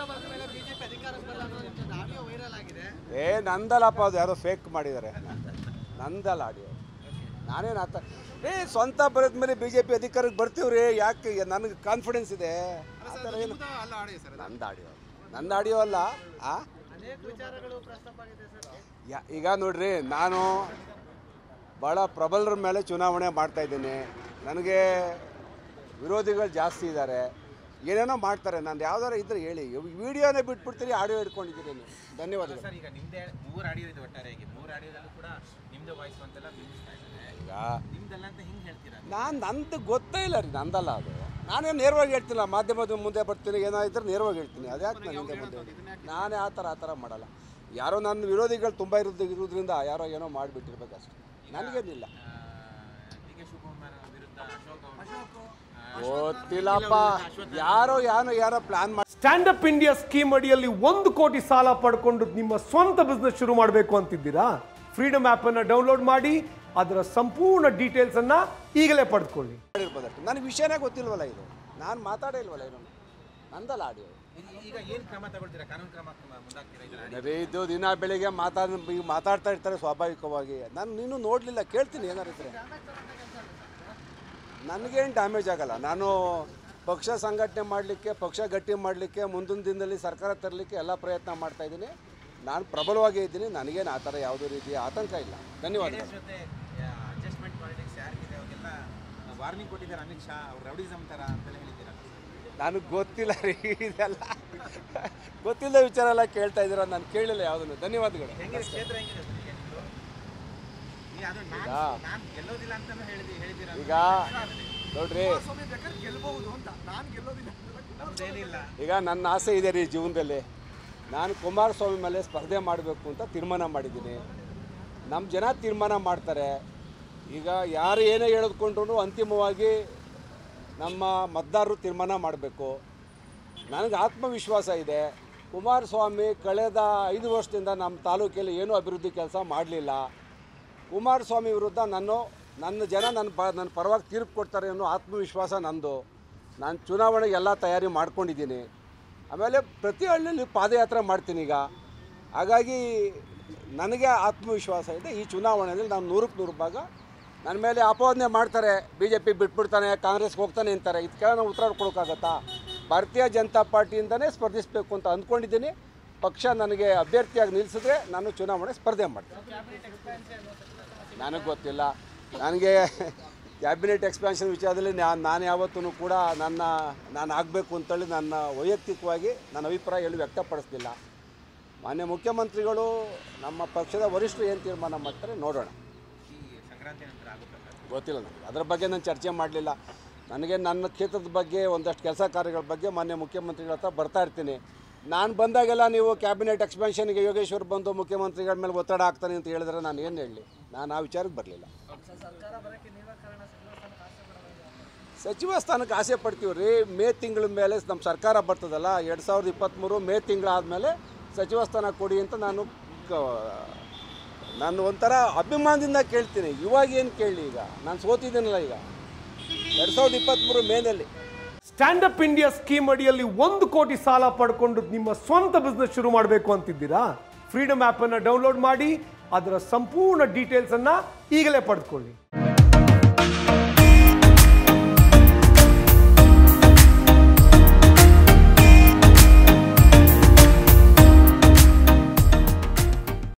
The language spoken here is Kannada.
ಬಂದ ಮೇಲೆ ಬಿಜೆಪಿ ಅಧಿಕಾರಕ್ಕೆ ಬರಲ್ಲ ಅನ್ನೋ ಒಂದು ಆಡಿಯೋ ವೈರಲ್ ಆಗಿದೆ ಏ ನಂದಲ್ಲಪ್ಪ ಅದು ಯಾರೋ ಫೇಕ್ ಮಾಡಿದ್ದಾರೆ ನಂದಲ್ಲ ಆಡಿಯೋ ನಾನೇನು ಆತ ಏ ಸ್ವಂತ ಬರೋದ ಮೇಲೆ ಬಿ ಜೆ ಪಿ ಅಧಿಕಾರಕ್ಕೆ ಬರ್ತೀವ್ರಿ ಯಾಕೆ ನನಗೆ ಕಾನ್ಫಿಡೆನ್ಸ್ ಇದೆ ಆ ಥರ ಏನು ಅಲ್ಲ ಆಡಿಯೋ ಸರ್ ನಂದು ಆಡಿಯೋ ನಂದು ಆಡಿಯೋ ಅಲ್ಲ ಆ ಅನೇಕ ವಿಚಾರಗಳು ಪ್ರಸ್ತಾಪ ಆಗಿದೆ ಸರ್ ಯಾ ಈಗ ನೋಡ್ರಿ ನಾನು ಭಾಳ ಪ್ರಬಲರ ಮೇಲೆ ಚುನಾವಣೆ ಮಾಡ್ತಾ ಇದ್ದೀನಿ ನನಗೆ ವಿರೋಧಿಗಳು ಜಾಸ್ತಿ ಇದ್ದಾರೆ ಏನೇನೋ ಮಾಡ್ತಾರೆ ನಾನು ಯಾವ್ದಾರು ಇದ್ರೆ ಹೇಳಿ ವಿಡಿಯೋನೇ ಬಿಟ್ಬಿಡ್ತೀರಿ ಆಡಿಯೋ ಇಟ್ಕೊಂಡಿದ್ದೀರಿ ನೀವು ಧನ್ಯವಾದಗಳು ಸರ್ ಈಗ ನಿಮ್ದೇ ಮೂರು ಆಡಿಯೋ ಇದೆ ಒಟ್ಟಾರೆಯಾಗಿ ಮೂರು ಆಡಿಯೋದಲ್ಲೂ ಕೂಡ ನಿಮ್ದೇ ವಾಯ್ಸ್ ಅಂತೆಲ್ಲ ಬಿಂಬಿಸ್ತಾ ಇದ್ದಾರೆ ಈಗ ನಿಮ್ದಲ್ಲ ಅಂತ ಹಿಂಗೆ ಹೇಳ್ತೀರಾ ನಾನು ನಂದು ಗೊತ್ತೇ ಇಲ್ಲ ರೀ ನಂದಲ್ಲ ಅದು ನಾನೇ ನೇರವಾಗಿ ಹೇಳ್ತಿಲ್ಲ ಮಾಧ್ಯಮದ ಮುಂದೆ ಬರ್ತೀನಿ ಏನಾದ್ರು ನೇರವಾಗಿ ಹೇಳ್ತೀನಿ ಅದ್ಯಾಕೆ ನಾನು ಹಿಂದೆ ಮುಂದೆ ಹೇಳ್ತೀನಿ? ನಾನೇ ಆ ಥರ ಆ ಥರ ಮಾಡಲ್ಲ ಯಾರೋ ನನ್ನ ವಿರೋಧಿಗಳು ತುಂಬ ಇರೋದು ಇರೋದ್ರಿಂದ ಯಾರೋ ಏನೋ ಮಾಡಿಬಿಟ್ಟಿರ್ಬೇಕು ಅಷ್ಟೇ ನನಗೇನಿಲ್ಲ ಡಿ ಕೆ ಶಿವಕುಮಾರ್ ವಿರುದ್ಧ ಅಶೋಕ್ ಅವರು ಗೊತ್ತಿಲ್ಲಪ್ಪ ಯಾರೋ ಯಾರೋ ಯಾರೋ ಪ್ಲಾನ್ ಮಾಡಿ ಸ್ಟ್ಯಾಂಡ್ ಅಪ್ ಇಂಡಿಯಾ ಸ್ಕೀಮ್ ಅಡಿಯಲ್ಲಿ ಒಂದು ಕೋಟಿ ಸಾಲ ಪಡ್ಕೊಂಡು ನಿಮ್ಮ ಸ್ವಂತ ಬಿಸ್ನೆಸ್ ಶುರು ಮಾಡಬೇಕು ಅಂತಿದ್ದೀರಾ ಫ್ರೀಡಮ್ ಆಪ್ ಅನ್ನ ಡೌನ್ಲೋಡ್ ಮಾಡಿ ಅದರ ಸಂಪೂರ್ಣ ಡೀಟೇಲ್ಸ್ ಅನ್ನ ಈಗಲೇ ಪಡೆದುಕೊಳ್ಳಿ ಮಾಡಿರ್ಬೋದು ಅಷ್ಟೇ ನನಗೆ ವಿಷಯನೇ ಗೊತ್ತಿಲ್ವಲ್ಲ ಇದು ನಾನು ಮಾತಾಡೇ ಇಲ್ವಲ್ಲ ಇದು ನಂದಲ್ಲ ಆಡಿಯೋ ಈಗ- ಈಗ ಏನು ಕ್ರಮ ತಗೊಳ್ತೀರಾ ಕಾನೂನು ಕ್ರಮ ಮುಂದಾಗ್ತೀರಾ ಇದನ್ನ ಅದೇ ಇದು ದಿನ ಬೆಳಿಗ್ಗೆ ಮಾತಾಡ್ ಈಗ ಮಾತಾಡ್ತಾ ಇರ್ತಾರೆ ಸ್ವಾಭಾವಿಕವಾಗಿ ನಾನು ನೀನು ನೋಡಲಿಲ್ಲ ಕೇಳ್ತೀನಿ ಏನಾರು ಇದ್ರೆ ನನಗೇನು ಡ್ಯಾಮೇಜ್ ಆಗಲ್ಲ ನಾನು ಪಕ್ಷ ಸಂಘಟನೆ ಮಾಡಲಿಕ್ಕೆ ಪಕ್ಷ ಗಟ್ಟಿ ಮಾಡಲಿಕ್ಕೆ ಮುಂದಿನ ದಿನದಲ್ಲಿ ಸರ್ಕಾರ ತರಲಿಕ್ಕೆ ಎಲ್ಲ ಪ್ರಯತ್ನ ಮಾಡ್ತಾ ಇದ್ದೀನಿ ನಾನು ಪ್ರಬಲವಾಗೇ ಇದ್ದೀನಿ ನನಗೇನು ಆ ಥರ ಯಾವುದೇ ರೀತಿಯ ಆತಂಕ ಇಲ್ಲ ಧನ್ಯವಾದಗಳು ಜೊತೆ ಅಡ್ಜಸ್ಟ್ಮೆಂಟ್ ಪಾಲಿಟಿಕ್ಸ್ ಯಾರಿಗಿದೆ ಅವಾಗೆಲ್ಲ ವಾರ್ನಿಂಗ್ ಕೊಟ್ಟಿದ್ದಾರೆ ಅಮಿತ್ ಶಾ ಅವ್ರು ರೌಡಿಸಮ್ ಥರ ಅಂತೆಲ್ಲ ಹೇಳಿದ್ದೀರಾ ನನಗೆ ಗೊತ್ತಿಲ್ಲ ರೀ ಇದೆಲ್ಲ ಗೊತ್ತಿಲ್ಲದ ವಿಚಾರ ಎಲ್ಲ ಕೇಳ್ತಾ ಇದ್ದೀರ ನಾನು ಕೇಳಿಲ್ಲ ಯಾವುದನ್ನು ಧನ್ಯವಾದಗಳು ಹೆಂಗಿದೆ ಕ್ಷೇತ್ರ ಹೆಂಗಿದೆ ಸರ್ ಈಗ ನಿಮ್ದು? ಈಗ ಅದು ನಾನು ನಾನು ಗೆಲ್ಲೋದಿಲ್ಲ ಅಂತಾನು ಹೇಳಿದಿ ಹೇಳಿದ್ದೀರಾ ಈಗ ನೋಡ್ರಿ ಸ್ವಾಮಿ ಬೇಕಾದ್ರೆ ಗೆಲ್ಬಹುದು ಅಂತ ನಾನು ಗೆಲ್ಲೋದಿಲ್ಲ ನಮ್ದೇನಿಲ್ಲ ಈಗ ನನ್ನ ಆಸೆ ಇದೆ ರೀ ಜೀವನದಲ್ಲಿ ನಾನು ಕುಮಾರಸ್ವಾಮಿ ಮೇಲೆ ಸ್ಪರ್ಧೆ ಮಾಡಬೇಕು ಅಂತ ತೀರ್ಮಾನ ಮಾಡಿದ್ದೀನಿ ನಮ್ಮ ಜನ ತೀರ್ಮಾನ ಮಾಡ್ತಾರೆ ಈಗ ಯಾರು ಏನೇ ಹೇಳಿದ್ಕೊಂಡ್ರು ಅಂತಿಮವಾಗಿ ನಮ್ಮ ಮತದಾರರು ತೀರ್ಮಾನ ಮಾಡಬೇಕು ನನಗೆ ಆತ್ಮವಿಶ್ವಾಸ ಇದೆ ಕುಮಾರಸ್ವಾಮಿ ಕಳೆದ ಐದು ವರ್ಷದಿಂದ ನಮ್ಮ ತಾಲೂಕಲ್ಲಿ ಏನೂ ಅಭಿವೃದ್ಧಿ ಕೆಲಸ ಮಾಡಲಿಲ್ಲ ಕುಮಾರಸ್ವಾಮಿ ವಿರುದ್ಧ ನಾನು ನನ್ನ ಜನ ನನ್ನ ಪ ನನ್ನ ಪರವಾಗಿ ತೀರ್ಪು ಕೊಡ್ತಾರೆ ಅನ್ನೋ ಆತ್ಮವಿಶ್ವಾಸ ನಂದು ನಾನು ಚುನಾವಣೆಗೆ ಎಲ್ಲ ತಯಾರಿ ಮಾಡ್ಕೊಂಡಿದ್ದೀನಿ ಆಮೇಲೆ ಪ್ರತಿ ಹಳ್ಳಿಯಲ್ಲಿ ಪಾದಯಾತ್ರೆ ಮಾಡ್ತೀನಿ ಈಗ ಹಾಗಾಗಿ ನನಗೆ ಆತ್ಮವಿಶ್ವಾಸ ಇದೆ ಈ ಚುನಾವಣೆಯಲ್ಲಿ ನಾನು ನೂರಕ್ಕೆ ನೂರು ಭಾಗ ನನ್ನ ಮೇಲೆ ಅಪವಾದನೆ ಮಾಡ್ತಾರೆ ಬಿ ಜೆ ಪಿ ಬಿಟ್ಬಿಡ್ತಾನೆ ಕಾಂಗ್ರೆಸ್ಗೆ ಹೋಗ್ತಾನೆ ಅಂತಾರೆ ಇದಕ್ಕೆಲ್ಲ ನಾವು ಉತ್ತರ ಕೊಡೋಕ್ಕಾಗತ್ತಾ ಭಾರತೀಯ ಜನತಾ ಪಾರ್ಟಿಯಿಂದನೇ ಸ್ಪರ್ಧಿಸಬೇಕು ಅಂತ ಅಂದ್ಕೊಂಡಿದ್ದೀನಿ ಪಕ್ಷ ನನಗೆ ಅಭ್ಯರ್ಥಿಯಾಗಿ ನಿಲ್ಲಿಸಿದ್ರೆ ನಾನು ಚುನಾವಣೆ ಸ್ಪರ್ಧೆ ಮಾಡ್ತೀನಿ ನನಗೆ ಗೊತ್ತಿಲ್ಲ ನನಗೆ ಕ್ಯಾಬಿನೆಟ್ ಎಕ್ಸ್ಪ್ಯಾನ್ಷನ್ ವಿಚಾರದಲ್ಲಿ ನಾನು ನಾನು ಯಾವತ್ತೂ ಕೂಡ ನನ್ನ ನಾನು ಆಗಬೇಕು ಅಂತೇಳಿ ನನ್ನ ವೈಯಕ್ತಿಕವಾಗಿ ನನ್ನ ಅಭಿಪ್ರಾಯ ಎಲ್ಲೂ ವ್ಯಕ್ತಪಡಿಸ್ತಿಲ್ಲ ಮಾನ್ಯ ಮುಖ್ಯಮಂತ್ರಿಗಳು ನಮ್ಮ ಪಕ್ಷದ ವರಿಷ್ಠರು ಏನು ತೀರ್ಮಾನ ಮಾಡ್ತಾರೆ ನೋಡೋಣ ಈ ಸಂಕ್ರಾಂತಿ ನಂತರ ಆಗುತ್ತೆ ಸರ್ ಗೊತ್ತಿಲ್ಲ ನನಗೆ ಅದ್ರ ಬಗ್ಗೆ ನಾನು ಚರ್ಚೆ ಮಾಡಲಿಲ್ಲ ನನಗೆ ನನ್ನ ಕ್ಷೇತ್ರದ ಬಗ್ಗೆ ಒಂದಷ್ಟು ಕೆಲಸ ಕಾರ್ಯಗಳ ಬಗ್ಗೆ ಮಾನ್ಯ ಮುಖ್ಯಮಂತ್ರಿಗಳ ಹತ್ರ ಬರ್ತಾ ಇರ್ತೀನಿ ನಾನು ಬಂದಾಗೆಲ್ಲ ನೀವು ಕ್ಯಾಬಿನೆಟ್ ಎಕ್ಸ್ಪೆನ್ಷನ್ಗೆ ಯೋಗೇಶ್ವರ್ ಬಂದು ಮುಖ್ಯಮಂತ್ರಿಗಳ ಮೇಲೆ ಒತ್ತಡ ಹಾಕ್ತಾನೆ ಅಂತ ಹೇಳಿದ್ರೆ ನಾನು ಏನು ಹೇಳಲಿ ನಾನು ಆ ವಿಚಾರಕ್ಕೆ ಬರಲಿಲ್ಲ ಸರ್ಕಾರ ಬರೋಕ್ಕೆ ನೀವೇ ಕಾರಣ ಸಚಿವ ಸ್ಥಾನಕ್ಕೆ ಆಸೆ ಪಡೋದು ಸಚಿವ ಸ್ಥಾನಕ್ಕೆ ಆಸೆ ಪಡ್ತೀವಿ ರೀ ಮೇ ತಿಂಗಳ ಮೇಲೆ ನಮ್ಮ ಸರ್ಕಾರ ಬರ್ತದಲ್ಲ ಎರಡು ಸಾವಿರದ ಇಪ್ಪತ್ತ್ಮೂರು ಮೇ ತಿಂಗಳಾದಮೇಲೆ ಸಚಿವ ಸ್ಥಾನ ಕೊಡಿ ಅಂತ ನಾನು ಕ- ನಾನು ಒಂಥರ ಅಭಿಮಾನದಿಂದ ಕೇಳ್ತೀನಿ ಇವಾಗ ಏನು ಕೇಳಲಿ ಈಗ ನಾನು ಸೋತಿದ್ದೀನಲ್ಲ ಈಗ ಎರಡು ಸಾವಿರದ ಇಪ್ಪತ್ತ್ಮೂರು ಮೇನಲ್ಲಿ ಸ್ಟ್ಯಾಂಡ್ ಅಪ್ ಇಂಡಿಯಾ ಸ್ಕೀಮ್ ಅಡಿಯಲ್ಲಿ ಒಂದು ಕೋಟಿ ಸಾಲ ಪಡ್ಕೊಂಡು ನಿಮ್ಮ ಸ್ವಂತ ಬಿಸ್ನೆಸ್ ಶುರು ಮಾಡಬೇಕು ಅಂತಿದ್ದೀರಾ ಫ್ರೀಡಮ್ ಆಪ್ ಅನ್ನ ಡೌನ್ಲೋಡ್ ಮಾಡಿ ಅದರ ಸಂಪೂರ್ಣ ಡೀಟೇಲ್ಸ್ ಅನ್ನ ಈಗಲೇ ಪಡೆದುಕೊಳ್ಳಿ